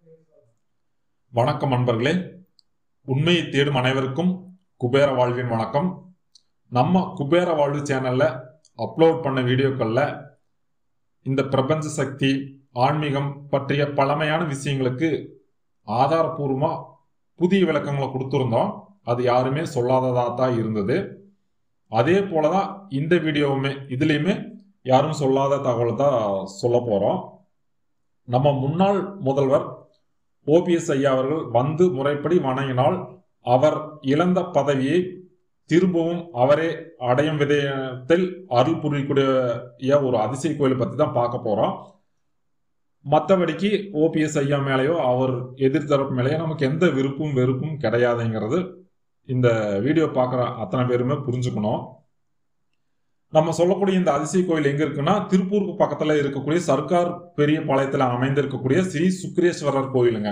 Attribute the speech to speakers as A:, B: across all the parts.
A: வணக்கம் நண்பர்களே உண்மையை தேடும் அனைவருக்கும் குபேர வாழ்வின் வணக்கம் நம்ம குபேர வாழ்வு சேனல்ல அப்லோட் பண்ண வீடியோக்கள்ல இந்த பிரபஞ்ச சக்தி ஆன்மீகம் பற்றிய பழமையான விஷயங்களுக்கு ஆதாரபூர்வமா புதிய விளக்கங்களை கொடுத்துருந்தோம் அது யாருமே சொல்லாததா தான் இருந்தது அதே போலதான் இந்த வீடியோவுமே இதுலேயுமே யாரும் சொல்லாத தகவல் தான் சொல்ல போறோம் நம்ம முன்னாள் முதல்வர் ஓபிஎஸ் ஐயா அவர்கள் வந்து முறைப்படி வணங்கினால் அவர் இழந்த பதவியை திரும்பவும் அவரே அடையும் விதத்தில் அருள் புரியக்கூடிய ஒரு அதிசய கோயில் பத்தி தான் பார்க்க போறோம் மற்றபடிக்கு ஓபிஎஸ் ஐயா மேலேயோ அவர் எதிர்த்தரப்பு மேலேயோ நமக்கு எந்த விருப்பும் வெறுப்பும் கிடையாதுங்கிறது இந்த வீடியோ பார்க்குற அத்தனை பேருமே புரிஞ்சுக்கணும் நம்ம சொல்லக்கூடிய இந்த அதிசய கோயில் எங்க இருக்குன்னா திருப்பூருக்கு பக்கத்துல இருக்கக்கூடிய சர்க்கார் பெரிய பாளையத்துல அமைந்திருக்கக்கூடிய ஸ்ரீ சுக்ரேஸ்வரர் கோயிலுங்க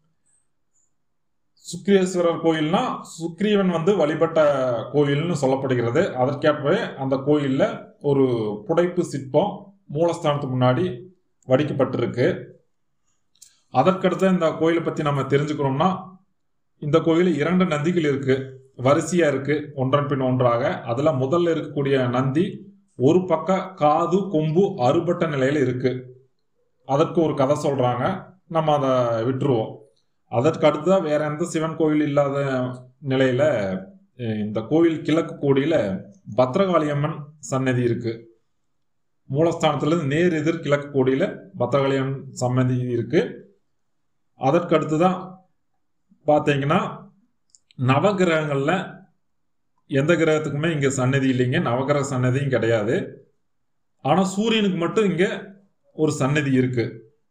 A: சுக்ரேஸ்வரர் கோயில்னா சுக்ரீவன் வந்து வழிபட்ட கோயில்னு சொல்லப்படுகிறது அதற்கேற்பவே அந்த கோயில்ல ஒரு புடைப்பு சிற்பம் மூலஸ்தானத்துக்கு முன்னாடி வடிக்கப்பட்டிருக்கு அதற்கடுத்து இந்த கோயிலை பத்தி நம்ம தெரிஞ்சுக்கிறோம்னா இந்த கோயில் இரண்டு நந்திகள் இருக்கு வரிசையா இருக்கு ஒன்றன் பின் ஒன்றாக அதுல முதல்ல இருக்கக்கூடிய நந்தி ஒரு பக்க காது கொம்பு அறுபட்ட நிலையில இருக்கு அதற்கு ஒரு கதை சொல்றாங்க நம்ம அதை விட்டுருவோம் அதற்கு அடுத்ததான் வேற எந்த சிவன் கோயில் இல்லாத நிலையில அஹ், இந்த கோயில் கிழக்கு கோடியில பத்ரகாளியம்மன் சன்னதி இருக்கு மூலஸ்தானத்துல இருந்து நேர் எதிர் கிழக்கு கோடியில பத்ரகாளியம்மன் சன்னதி இருக்கு அதற்கு அடுத்துதான் பார்த்தீங்கன்னா நவகிரகங்கள்ல எந்த கிரகத்துக்குமே இங்க சன்னதி இல்லைங்க நவகிரக சன்னதியும் கிடையாது ஆனா சூரியனுக்கு மட்டும் இங்க ஒரு சன்னதி இருக்கு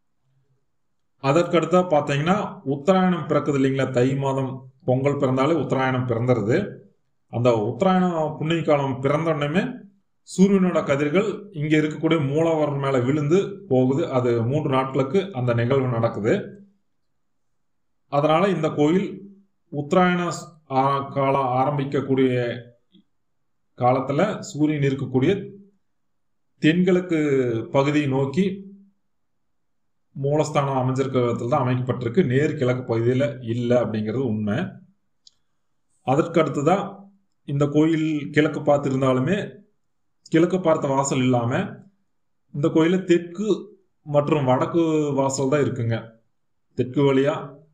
A: அதற்கடுத்தா பார்த்தீங்கன்னா உத்தராயணம் பிறக்குது இல்லைங்களா தை மாதம் பொங்கல் பிறந்தாலே உத்தராயணம் பிறந்துருது அந்த உத்தராயணம் புண்ணிய காலம் பிறந்த உடனே சூரியனோட கதிர்கள் இங்க இருக்கக்கூடிய மூலவரம் மேல விழுந்து போகுது அது மூன்று நாட்களுக்கு அந்த நிகழ்வு நடக்குது அதனால இந்த கோயில் உத்தராயண ஆ- காலம் ஆரம்பிக்கக்கூடிய காலத்துல சூரியன் இருக்கக்கூடிய தென்கிழக்கு பகுதியை நோக்கி மூலஸ்தானம் அமைஞ்சிருக்க விதத்தில் தான் அமைக்கப்பட்டிருக்கு நேர் கிழக்கு பகுதியில் இல்லை அப்படிங்கிறது உண்மை அதற்கு அடுத்துதான் இந்த கோயில் கிழக்கு பார்த்து இருந்தாலுமே கிழக்கு பார்த்த வாசல் இல்லாம இந்த கோயில தெற்கு மற்றும் வடக்கு வாசல் தான் இருக்குங்க தெற்கு வழியா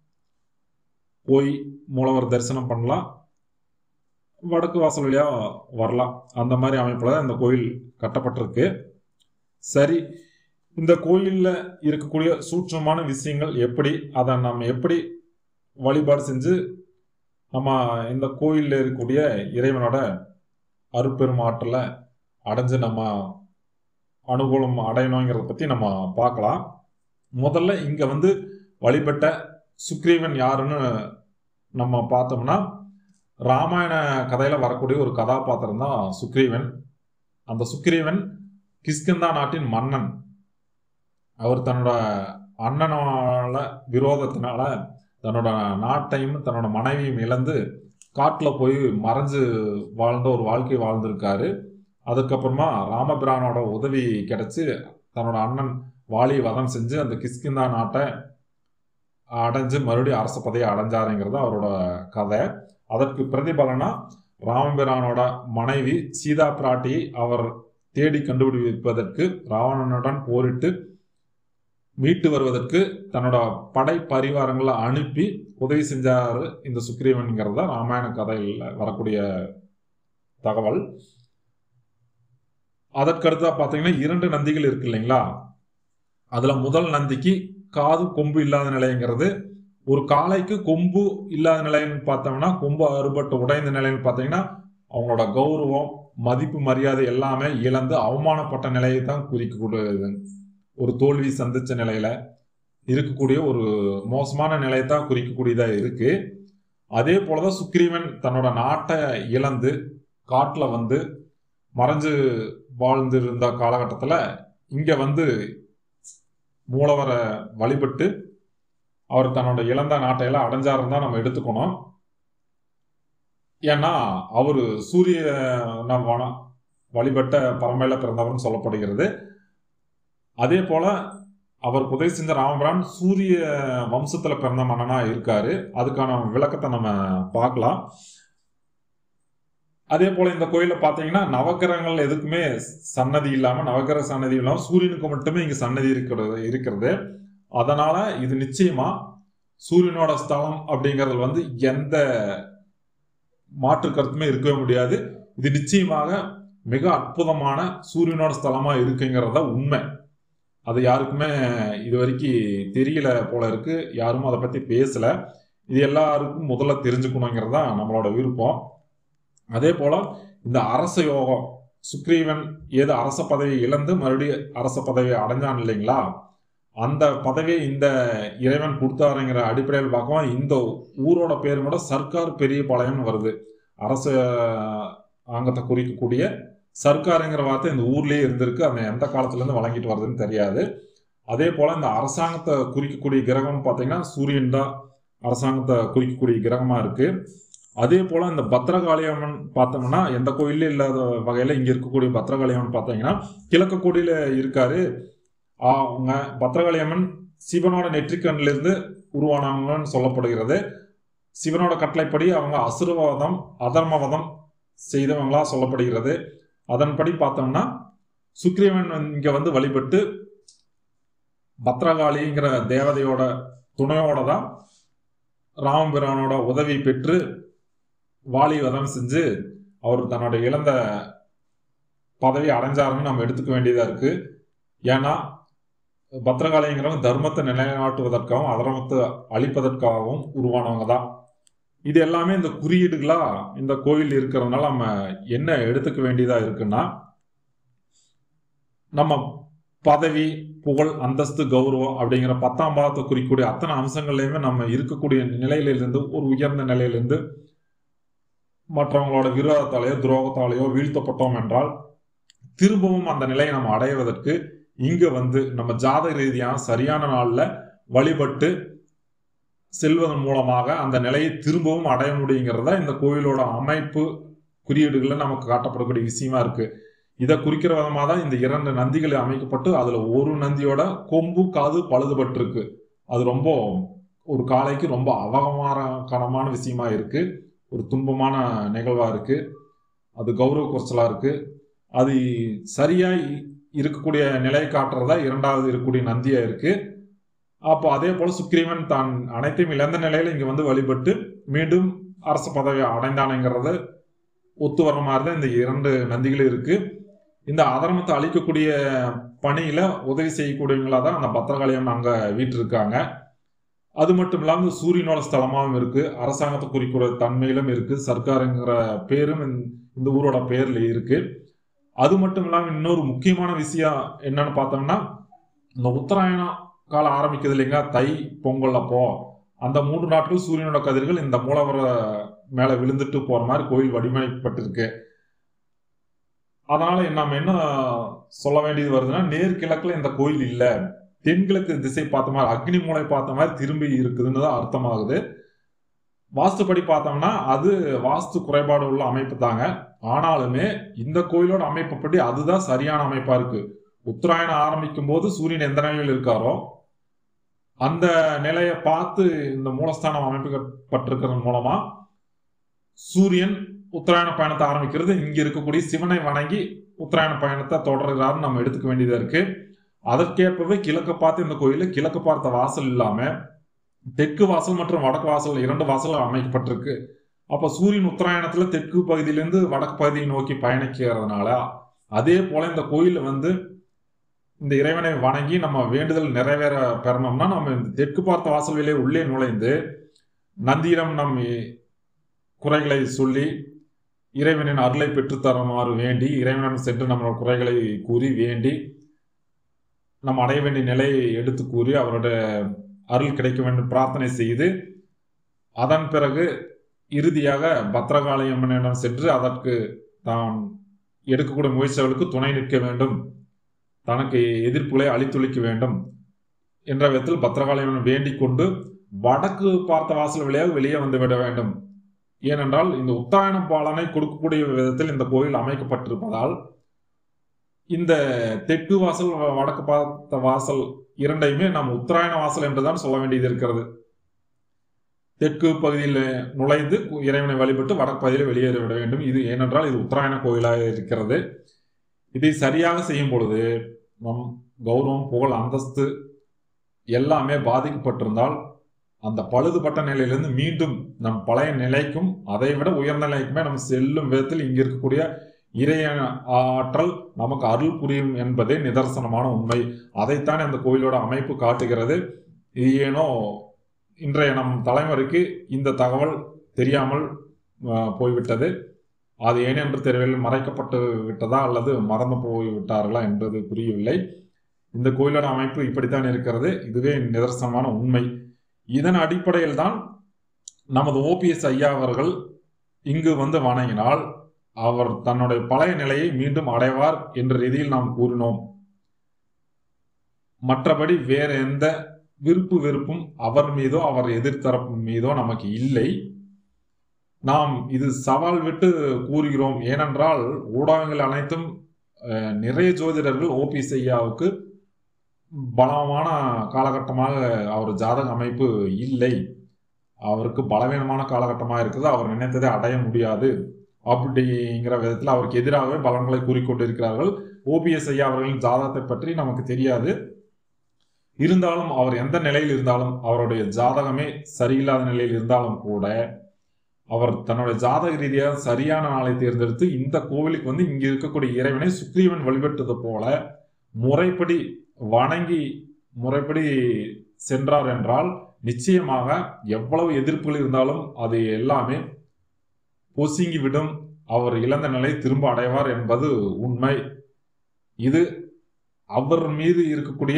A: போய் மூலவர் தரிசனம் பண்ணலாம் வடக்கு வாசல் வழியா வரலாம் அந்த மாதிரி அமைப்புல தான் இந்த கோயில் கட்டப்பட்டிருக்கு சரி இந்த கோயில்ல இருக்கக்கூடிய சூட்சமான விஷயங்கள் எப்படி அதை நம்ம எப்படி வழிபாடு செஞ்சு நம்ம இந்த கோயில்ல இருக்கக்கூடிய இறைவனோட அருட்பெரும் ஆற்றலை அடைஞ்சு நம்ம அனுகூலம் அடையணுங்கிறத பத்தி நம்ம பார்க்கலாம் முதல்ல இங்க வந்து வழிபட்ட சுக்ரீவன் யாருன்னு நம்ம பார்த்தோம்னா ராமாயண கதையில வரக்கூடிய ஒரு கதாபாத்திரம் தான் சுக்ரீவன் அந்த சுக்ரீவன் கிஷ்கிந்தா நாட்டின் மன்னன் அவர் தன்னோட அண்ணனோட விரோதத்தினால தன்னோட நாட்டையும் தன்னோட மனைவியும் இழந்து காட்டுல போய் மறைஞ்சு வாழ்ந்த ஒரு வாழ்க்கை வாழ்ந்திருக்காரு அதுக்கப்புறமா ராமபிரானோட உதவி கிடைச்சு தன்னோட அண்ணன் வாலி வதம் செஞ்சு அந்த கிஷ்கிந்தா நாட்டை அடைஞ்சு மறுபடியும் அரச பதவியை அடைஞ்சாருங்கிறது அவரோட கதை அதற்கு பிரதிபலனா ராமபிரானோட மனைவி சீதா பிராட்டியை அவர் தேடி கண்டுபிடிப்பதற்கு ராவணனுடன் போரிட்டு மீட்டு வருவதற்கு தன்னோட படை பரிவாரங்களை அனுப்பி உதவி செஞ்சாரு இந்த சுக்ரீவன்கிறத ராமாயண கதையில் வரக்கூடிய தகவல் அதற்கடுத்தா பார்த்தீங்கன்னா இரண்டு நந்திகள் இருக்கு இல்லைங்களா அதுல முதல் நந்திக்கு காது கொம்பு இல்லாத நிலைங்கிறது ஒரு காளைக்கு கொம்பு இல்லாத நிலைன்னு பார்த்தோம்னா கொம்பு அறுபட்டு உடைந்த நிலைன்னு பார்த்தீங்கன்னா அவங்களோட கௌரவம் மதிப்பு மரியாதை எல்லாமே இழந்து அவமானப்பட்ட நிலையை தான் குறிக்கக்கூடியது ஒரு தோல்வி சந்திச்ச நிலையில இருக்கக்கூடிய ஒரு மோசமான நிலையை தான் குறிக்கக்கூடியதா இருக்கு அதே போலதான் சுக்ரீவன் தன்னோட நாட்டை இழந்து காட்டுல வந்து மறைஞ்சு வாழ்ந்து இருந்த காலகட்டத்துல இங்க வந்து மூலவரை வழிபட்டு அவர் தன்னோட இழந்த நாட்டையெல்லாம் அடைஞ்சாருன்னு தான் நம்ம எடுத்துக்கணும் ஏன்னா அவர் சூரிய வனம் வழிபட்ட பரம்பரையில பிறந்தவர்னு சொல்லப்படுகிறது அதே போல அவருக்கு உதவி செஞ்ச ராமபிரான் சூரிய வம்சத்துல பிறந்த மன்னனா இருக்காரு அதுக்கான விளக்கத்தை நம்ம பார்க்கலாம் அதே போல இந்த கோயில பாத்தீங்கன்னா நவக்கிரகங்கள் எதுக்குமே சன்னதி இல்லாம நவக்கிரக சன்னதி இல்லாம சூரியனுக்கு மட்டுமே இங்க சன்னதி இருக்கிறது இருக்கிறது அதனால இது நிச்சயமா சூரியனோட ஸ்தலம் அப்படிங்கறதுல வந்து எந்த மாற்று கருத்துமே இருக்கவே முடியாது இது நிச்சயமாக மிக அற்புதமான சூரியனோட ஸ்தலமா இருக்குங்கிறத உண்மை அது யாருக்குமே இது வரைக்கும் தெரியல போல இருக்கு யாரும் அதை பத்தி பேசல இது எல்லாருக்கும் முதல்ல தெரிஞ்சுக்கணுங்கிறது தான் நம்மளோட விருப்பம் அதே போல இந்த அரச யோகம் சுக்ரீவன் ஏதோ அரச பதவியை இழந்து மறுபடியும் அரச பதவியை அடைஞ்சான் இல்லைங்களா அந்த பதவியை இந்த இறைவன் கொடுத்தாருங்கிற அடிப்படையில் பார்க்கவும் இந்த ஊரோட பேரும் கூட சர்க்கார் பெரிய பாளையம்னு வருது அரச ஆங்கத்தை குறிக்கக்கூடிய சர்க்காருங்கிற வார்த்தை இந்த ஊர்லயே இருந்திருக்கு அந்த எந்த காலத்துல இருந்து வழங்கிட்டு வருதுன்னு தெரியாது அதே போல இந்த அரசாங்கத்தை குறிக்கக்கூடிய கிரகம் பார்த்தீங்கன்னா சூரியன் தான் அரசாங்கத்தை குறிக்கக்கூடிய கிரகமா இருக்கு அதே போல இந்த பத்ரகாளியம்மன் பார்த்தோம்னா எந்த கோயிலே இல்லாத வகையில இங்க இருக்கக்கூடிய பத்ரகாளியம்மன் பார்த்தீங்கன்னா கிழக்கு கோடியில இருக்காரு அவங்க பத்ரகாளியம்மன் சிவனோட நெற்றிக்கண்ணில இருந்து உருவானவங்கன்னு சொல்லப்படுகிறது சிவனோட கட்டளைப்படி அவங்க அசுரவாதம் அதர்மவாதம் செய்தவங்களா சொல்லப்படுகிறது அதன்படி பார்த்தோம்னா சுக்ரீவன் இங்க வந்து வழிபட்டு பத்ரகாளிங்கிற தேவதையோட துணையோட தான் ராமபிரானோட உதவி பெற்று வாலி வதம் செஞ்சு அவர் தன்னோட இழந்த பதவி அடைஞ்சாருன்னு நம்ம எடுத்துக்க வேண்டியதா இருக்கு ஏன்னா பத்ரகாளிங்கிறவங்க தர்மத்தை நிலைநாட்டுவதற்காகவும் அதர்மத்தை அழிப்பதற்காகவும் உருவானவங்க தான் இது எல்லாமே இந்த குறியீடுகளா இந்த கோவில் இருக்கிறதுனால நம்ம என்ன எடுத்துக்க வேண்டியதா இருக்குன்னா நம்ம பதவி புகழ் அந்தஸ்து கௌரவம் அப்படிங்கிற பத்தாம் பாதத்தை குறிக்கக்கூடிய அத்தனை அம்சங்கள்லையுமே நம்ம இருக்கக்கூடிய நிலையிலிருந்து ஒரு உயர்ந்த நிலையிலிருந்து மற்றவங்களோட விரோதத்தாலேயோ துரோகத்தாலேயோ வீழ்த்தப்பட்டோம் என்றால் திரும்பவும் அந்த நிலையை நம்ம அடைவதற்கு இங்க வந்து நம்ம ஜாதக ரீதியான சரியான நாள்ல வழிபட்டு செல்வதன் மூலமாக அந்த நிலையை திரும்பவும் அடைய முடியுங்கிறத இந்த கோயிலோட அமைப்பு குறியீடுகள்ல நமக்கு காட்டப்படக்கூடிய விஷயமா இருக்கு இதை குறிக்கிற விதமாக தான் இந்த இரண்டு நந்திகள் அமைக்கப்பட்டு அதுல ஒரு நந்தியோட கொம்பு காது பழுதுபட்டிருக்கு அது ரொம்ப ஒரு காலைக்கு ரொம்ப அவமானகரமான விஷயமா இருக்கு ஒரு துன்பமான நிகழ்வா இருக்கு அது கௌரவ குறைச்சலா இருக்கு அது சரியா இருக்கக்கூடிய நிலை காட்டுறதா இரண்டாவது இருக்கக்கூடிய நந்தியா இருக்கு அப்போ அதே போல சுக்ரீவன் தான் அனைத்தையும் இழந்த நிலையில இங்க வந்து வழிபட்டு மீண்டும் அரச பதவி அடைந்தானுங்கிறத ஒத்து வர மாதிரி தான் இந்த இரண்டு நந்திகளும் இருக்கு இந்த அதர்மத்தை அழிக்கக்கூடிய பணியில உதவி செய்யக்கூடியவங்களா தான் அந்த பத்திரகாளியம் அங்க வீட்டிருக்காங்க அது மட்டும் இல்லாம சூரியனோட ஸ்தலமாகவும் இருக்கு அரசாங்கத்தை குறிக்கிற தன்மையிலும் இருக்கு சர்க்காருங்கிற பேரும் இந்த ஊரோட பேர்ல இருக்கு அது மட்டும் இல்லாம இன்னொரு முக்கியமான விஷயம் என்னன்னு பார்த்தோம்னா இந்த உத்தராயணம் காலம் ஆரம்பிக்குது இல்லைங்க தை பொங்கல் அப்போ அந்த மூன்று நாட்கள் சூரியனோட கதிர்கள் இந்த மூலவர மேல விழுந்துட்டு போற மாதிரி கோயில் வடிவமைக்கப்பட்டிருக்கு அதனால நம்ம என்ன சொல்ல வேண்டியது வருதுன்னா நேர் கிழக்குல இந்த கோயில் இல்ல தென்கிழக்கு திசை பார்த்த மாதிரி அக்னி மூலை பார்த்த மாதிரி திரும்பி இருக்குதுன்னு தான் அர்த்தமாகுது வாஸ்துப்படி பார்த்தோம்னா அது வாஸ்து குறைபாடு உள்ள அமைப்பு தாங்க ஆனாலுமே இந்த கோயிலோட அமைப்புப்படி அதுதான் சரியான அமைப்பா இருக்கு உத்தராயணம் ஆரம்பிக்கும் போது சூரியன் எந்த நிலையில் இருக்காரோ அந்த நிலையை பார்த்து இந்த மூலஸ்தானம் அமைக்கப்பட்டிருக்கிறது மூலமா சூரியன் உத்தராயண பயணத்தை ஆரம்பிக்கிறது இங்க இருக்கக்கூடிய சிவனை வணங்கி உத்தராயண பயணத்தை தொடர்கிறாருன்னு நம்ம எடுத்துக்க வேண்டியதா இருக்கு அதற்கேற்பவே கிழக்கு பார்த்து இந்த கோயில கிழக்கு பார்த்த வாசல் இல்லாம தெற்கு வாசல் மற்றும் வடக்கு வாசல் இரண்டு வாசல் அமைக்கப்பட்டிருக்கு அப்ப சூரியன் உத்தராயணத்துல தெற்கு பகுதியிலிருந்து வடக்கு பகுதியை நோக்கி பயணிக்கிறதுனால அதே போல இந்த கோயில வந்து இந்த இறைவனை வணங்கி நம்ம வேண்டுதல் நிறைவேற பெறணும்னா நம்ம இந்த தெற்கு பார்த்த வாசல் வழியே உள்ளே நுழைந்து நந்தியிடம் நம் குறைகளை சொல்லி இறைவனின் அருளை பெற்றுத்தருமாறு வேண்டி இறைவனிடம் சென்று நம்மளோட குறைகளை கூறி வேண்டி நம்ம அடைய வேண்டிய நிலையை எடுத்து கூறி அவரோட அருள் கிடைக்க வேண்டும் பிரார்த்தனை செய்து அதன் பிறகு இறுதியாக பத்ரகாளியம்மனிடம் சென்று அதற்கு தான் எடுக்கக்கூடிய முயற்சிகளுக்கு துணை நிற்க வேண்டும் தனக்கு எதிர்ப்புகளை அழித்துளிக்க வேண்டும் என்ற விதத்தில் பத்திரகாளியம்மன் வேண்டிக் கொண்டு வடக்கு பார்த்த வாசல் வழியாக வெளியே வந்து விட வேண்டும் ஏனென்றால் இந்த உத்தராயண பாலனை கொடுக்கக்கூடிய விதத்தில் இந்த கோயில் அமைக்கப்பட்டிருப்பதால் இந்த தெற்கு வாசல் வடக்கு பார்த்த வாசல் இரண்டையுமே நாம் உத்தராயண வாசல் என்றுதான் சொல்ல வேண்டியது இருக்கிறது தெற்கு பகுதியில் நுழைந்து இறைவனை வழிபட்டு வடக்கு பகுதியில் வெளியேற விட வேண்டும் இது ஏனென்றால் இது உத்தராயண கோயிலாக இருக்கிறது இதை சரியாக செய்யும் பொழுது நம் கௌரவம் புகழ் அந்தஸ்து எல்லாமே பாதிக்கப்பட்டிருந்தால் அந்த பழுதுபட்ட நிலையிலிருந்து மீண்டும் நம் பழைய நிலைக்கும் அதை விட உயர்ந்த நிலைக்குமே நம்ம செல்லும் விதத்தில் இங்க இருக்கக்கூடிய இறைய ஆற்றல் நமக்கு அருள் புரியும் என்பதே நிதர்சனமான உண்மை அதைத்தான் அந்த கோயிலோட அமைப்பு காட்டுகிறது இது ஏனோ இன்றைய நம் தலைமுறைக்கு இந்த தகவல் தெரியாமல் போய்விட்டது அது ஏனென்று தெரியவில்லை மறைக்கப்பட்டு விட்டதா அல்லது மறந்து போய்விட்டார்களா என்பது புரியவில்லை இந்த கோயிலோட அமைப்பு இப்படித்தான் இருக்கிறது இதுவே நிதர்சனமான உண்மை இதன் அடிப்படையில் தான் நமது ஓபிஎஸ் ஐயா அவர்கள் இங்கு வந்து வணங்கினால் அவர் தன்னுடைய பழைய நிலையை மீண்டும் அடைவார் என்ற ரீதியில் நாம் கூறினோம் மற்றபடி வேற எந்த விருப்பு வெறுப்பும் அவர் மீதோ அவர் எதிர்த்தரப்பு மீதோ நமக்கு இல்லை நாம் இது சவால் விட்டு கூறுகிறோம் ஏனென்றால் ஊடகங்கள் அனைத்தும் நிறைய ஜோதிடர்கள் ஓபிஎஸ் ஐயாவுக்கு பலமான காலகட்டமாக அவர் ஜாதக அமைப்பு இல்லை அவருக்கு பலவீனமான காலகட்டமாக இருக்குது அவர் நினைத்ததை அடைய முடியாது அப்படிங்கிற விதத்தில் அவருக்கு எதிராகவே பலன்களை கூறிக்கொண்டிருக்கிறார்கள் ஓபிஎஸ் ஐயா அவர்களின் ஜாதகத்தை பற்றி நமக்கு தெரியாது இருந்தாலும் அவர் எந்த நிலையில் இருந்தாலும் அவருடைய ஜாதகமே சரியில்லாத நிலையில் இருந்தாலும் கூட அவர் தன்னுடைய ஜாதக ரீதியாக சரியான நாளை தேர்ந்தெடுத்து இந்த கோவிலுக்கு வந்து இங்க இருக்கக்கூடிய இறைவனை சுக்ரீவன் வழிபட்டது போல முறைப்படி வணங்கி முறைப்படி சென்றார் என்றால் நிச்சயமாக எவ்வளவு எதிர்ப்புகள் இருந்தாலும் அது எல்லாமே பொசுங்கி விடும் அவர் இழந்த நிலை திரும்ப அடைவார் என்பது உண்மை இது அவர் மீது இருக்கக்கூடிய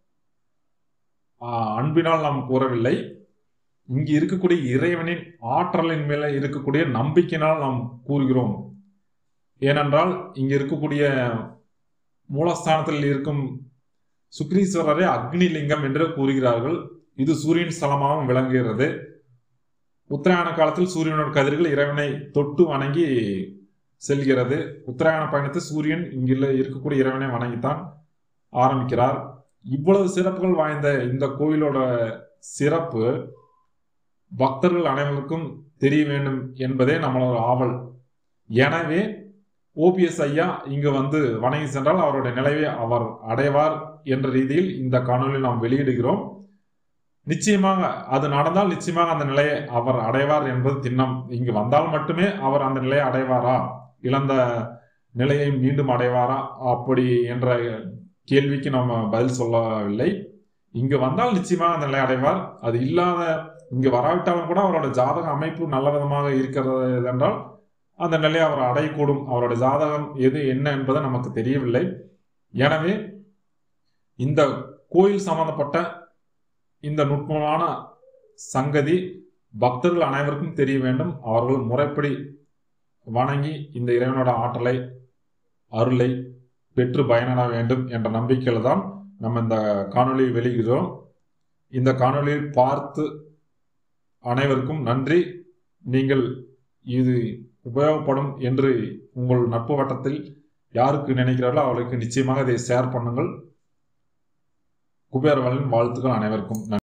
A: அன்பினால் நாம் கூறவில்லை இங்கு இருக்கக்கூடிய இறைவனின் ஆற்றலின் மேல இருக்கக்கூடிய நம்பிக்கையினால் நாம் கூறுகிறோம் ஏனென்றால் இங்க இருக்கக்கூடிய மூலஸ்தானத்தில் இருக்கும் சுக்ரீஸ்வரரை அக்னி லிங்கம் என்று கூறுகிறார்கள் இது சூரியன் ஸ்தலமாகவும் விளங்குகிறது உத்தராயண காலத்தில் சூரியனோட கதிர்கள் இறைவனை தொட்டு வணங்கி செல்கிறது உத்தராயண பயணத்தை சூரியன் இங்குள்ள இருக்கக்கூடிய இறைவனை வணங்கித்தான் ஆரம்பிக்கிறார் இவ்வளவு சிறப்புகள் வாய்ந்த இந்த கோயிலோட சிறப்பு பக்தர்கள் அனைவருக்கும் தெரிய வேண்டும் என்பதே நம்மளோட ஆவல் எனவே ஓபிஎஸ் ஐயா இங்கு வந்து வணங்கி சென்றால் அவருடைய நிலையை அவர் அடைவார் என்ற ரீதியில் இந்த காணொலி நாம் வெளியிடுகிறோம் நிச்சயமாக அது நடந்தால் நிச்சயமாக அந்த நிலையை அவர் அடைவார் என்பது திண்ணம் இங்கு வந்தால் மட்டுமே அவர் அந்த நிலையை அடைவாரா இழந்த நிலையை மீண்டும் அடைவாரா அப்படி என்ற கேள்விக்கு நம்ம பதில் சொல்லவில்லை இங்கு வந்தால் நிச்சயமாக அந்த நிலை அடைவார் அது இல்லாத இங்கு வராவிட்டாலும் கூட அவரோட ஜாதக அமைப்பு நல்ல விதமாக இருக்கிறது என்றால் அந்த நிலையை அவர் அடையக்கூடும் அவரோட ஜாதகம் எது என்ன என்பது நமக்கு தெரியவில்லை எனவே இந்த கோயில் சம்பந்தப்பட்ட இந்த நுட்பமான சங்கதி பக்தர்கள் அனைவருக்கும் தெரிய வேண்டும் அவர்கள் முறைப்படி வணங்கி இந்த இறைவனோட ஆற்றலை அருளை பெற்று பயனட வேண்டும் என்ற நம்பிக்கையில் தான் நம்ம இந்த காணொலியை வெளியிடுகிறோம் இந்த காணொலியை பார்த்து அனைவருக்கும் நன்றி நீங்கள் இது உபயோகப்படும் என்று உங்கள் நட்பு வட்டத்தில் யாருக்கு நினைக்கிறார்களோ அவர்களுக்கு நிச்சயமாக இதை ஷேர் பண்ணுங்கள் குபேரவலின் வாழ்த்துக்கள் அனைவருக்கும் நன்றி